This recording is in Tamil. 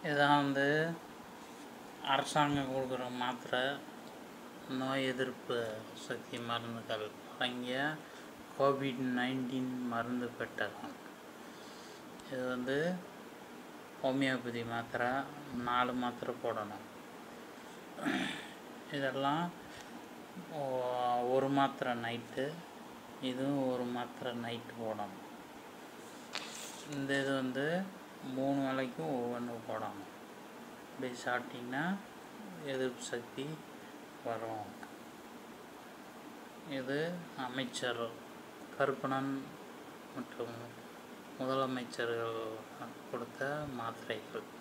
இதான் வந்து அரசாங்கம் கொடுக்குற மாத்திரை நோய் எதிர்ப்பு சக்தி மருந்துகள் அடங்கிய கோவிட் நைன்டீன் மருந்து பெட்டகம் இது வந்து ஹோமியோபதி மாத்திரை நாலு மாத்திரை போடணும் இதெல்லாம் ஒ- ஒரு மாத்திரை நைட்டு இதுவும் ஒரு மாத்திரை நைட்டு போடணும் இந்த இது வந்து மூணு வேளைக்கும் ஒவ்வொன்று போடணும் இப்படி சாப்பிட்டிங்கன்னா எதிர்ப்பு சக்தி வரும் இது அமைச்சர் கருப்பணன் மற்றும் முதலமைச்சர்கள் கொடுத்த மாத்திரைகள்